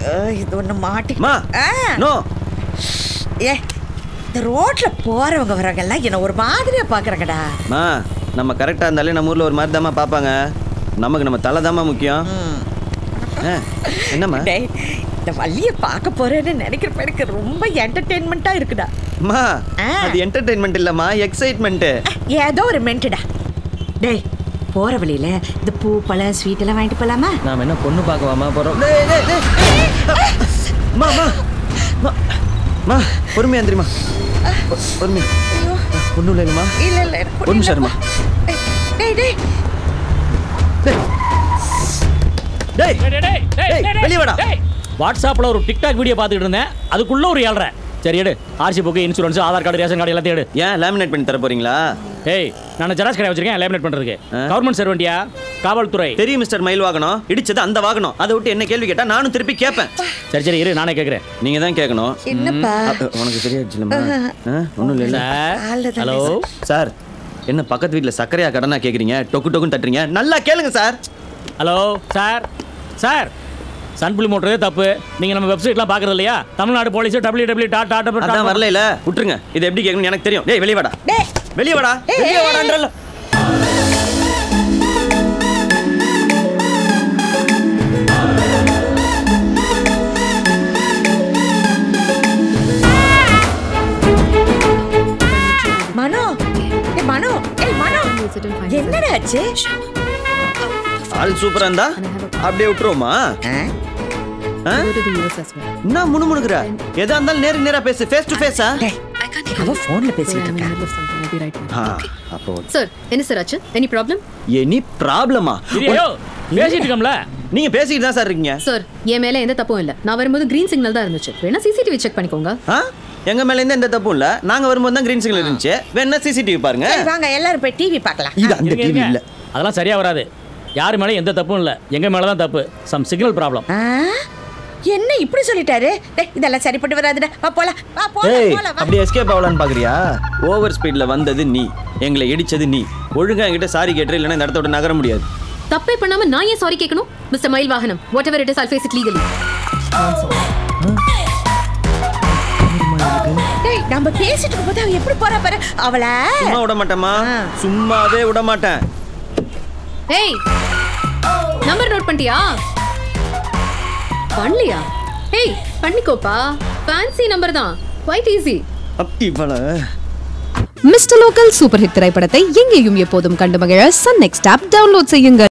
அஹ், இது ஒண்ணு மாட்டி மா ஆ, நோ ஏ இந்த ரோட்ல போறவங்க வரவங்க எல்லாம் என்ன ஒரு மாதிரியா பாக்குறாங்கடா மா நம்ம கரெக்டாக இருந்தாலே நம்ம ஊரில் ஒரு மாதிரி தாம்மா பார்ப்பாங்க நமக்கு நம்ம தலை தாம்மா முக்கியம் ஆ, என்னம்மா டேய் இந்த வள்ளிய பார்க்க போறேன்னு நினைக்கிறப்ப எனக்கு ரொம்ப என்டர்டெயின்மெண்ட்டா இருக்குடா அம்மா ஆ. அது என்டர்டெயின்மெண்ட் இல்லைம்மா எக்ஸைட்மெண்ட்டு ஏதோ ஒரு மென்ட்டுடா டேய் போற வழியில இந்த பூ பழம் ஸ்வீட் எல்லாம் வாங்கிட்டு போலாமா நாம் என்ன பொண்ணு பார்க்கவாமா போகிறோம் மா மா மா மா பொறுமையா எந்திரிமா பொ- பொறுமையா ஒன்றும் இல்லைம்மா இல்ல இல்ல எனக்கு ஒரு நிமிஷம் இருமா. டேய் டேய் டேய் டேய், வெளிய வாடா. வாட்ஸ்அப்ல ஒரு டிக்டாக் வீடியோ பார்த்துட்டு இருந்தேன் அதுக்குள்ள ஒரு ஏழ்ரை சரி எடு RC book insurance Aadhaar card ration card எல்லாத்தையும் எடு ஏன் லேமினேட் பண்ணி தர போறீங்களா ஏய் நான் ஜெராக்ஸ் கடை வச்சிருக்கேன் லேமினேட் பண்றதுக்கு ஆ. கவர்மெண்ட் சர்வெண்டியா காவல்துறை தெரியும் மிஸ்டர் மயில் வாகனம் இடிச்சது அந்த வாகனம் அதை விட்டு என்ன கேள்வி கேட்டா நானும் திருப்பி கேட்பேன் சரி சரி இரு நானே கேட்குறேன் நீங்க தான் கேட்கணும் என்னப்பா அ, உனக்கு சரியாயிடுச்சுலம்மா ஒன்றும் இல்லை சார் ஆளு தானே ஹலோ சார் என்ன பக்கத்து வீட்டில் சர்க்கரையா கடனா கேட்குறீங்க டொக்கு டொக்குன்னு தட்டுறீங்க நல்லா கேளுங்க சார் ஹலோ சார் சார் சன்புலி மோட்டரே தப்பு நீங்க நம்ம வெப்சைட்லாம் பார்க்கறது இல்லையா Tamil Nadu police W W dot அதான் டாட் வரல இல்ல விட்டுருங்க இது எப்படி கேட்கணும்னு எனக்கு தெரியும் டேய் வெளிய வாடா டேய் வெளிய வாடா ஏய், வெளிய ஏய், வாடான்றல மனோ ஏய் மனோ ஏய் மனோ என்னடா ஆச்சு ஆள் சூப்பரா இருந்தா அப்படியே விட்டுருவோமா ஆ? ஆ? என்ன முணுமுணுக்குற எதா இருந்தாலும் நேருக்கு நேரா பேசு ஃபேஸ் டு ஃபேஸா டேய் அவ போன்ல பேசிட்டு இருக்கா அப்போ சார் என்ன சார் ஆச்சு எனி ப்ராப்ளம் எனி ப்ராப்ளமா ஐயோ பேசிட்டு இருக்கோம்ல நீங்க பேசிக்கிட்டு தான் சார் இருக்கீங்க சார் என் மேல எந்த தப்பும் இல்ல நான் வரும்போது கிரீன் சிக்னல் தான் இருந்துச்சு வேணா சிசிடிவி செக் பண்ணிக்கோங்க ஆ எங்க மேல இருந்து எந்த தப்பும் இல்ல நாங்க வரும்போது தான் கிரீன் சிக்னல் இருந்துச்சு வேணா சிசிடிவி பாருங்க சரி வாங்க எல்லாரும் போய் டிவி பார்க்கலாம் இது அந்த இருங்க, டிவி இருங்க. இல்ல அதெல்லாம் சரியா வராது யார் மேலே எந்த தப்பும் இல்லை எங்க மேல தான் தப்பு சம் சிக்னல் ப்ராப்ளம் ஆ? என்ன இப்படி சொல்லிட்டாரு டேய் இதெல்லாம் சரிப்பட்டு வராதுடா வா போலாம் வா போலாம் ஏய் போலாம் வா. அப்படி எஸ்கேப் ஆகலான்னு பாக்குறியா ஓவர் ஸ்பீட்ல வந்தது நீ எங்களை இடிச்சது நீ ஒழுங்கா என்கிட்ட சாரி கேட்டு இல்லைன்னா இந்த இடத்த விட்டு நகர முடியாது தப்பே பண்ணாம நான் ஏன் சாரி கேட்கணும் mister Mayil Vahanam whatever it is I'll face it legally டேய் நம்ம பேசிட்டு இருக்கும்போது அவ எப்படி போறா பாரு அவள சும்மா விட மாட்டேமா ஆ. சும்மாவே விட மாட்டேன் ஏய் நம்பர் நோட் பண்ணிட்டியா பண்ணலையா ஏய் பண்ணிக்கோப்பா ஃபேன்சி நம்பர் தான் குவைட் ஈஸி அப் இவள மிஸ்டர் லோக்கல் சூப்பர் ஹிட் திரைப்படத்தை எங்கேயும் எப்போதும் கண்டு மகிழ சன் நெக்ஸ்ட் ஆப் டவுன்லோட் செய்யுங்கள்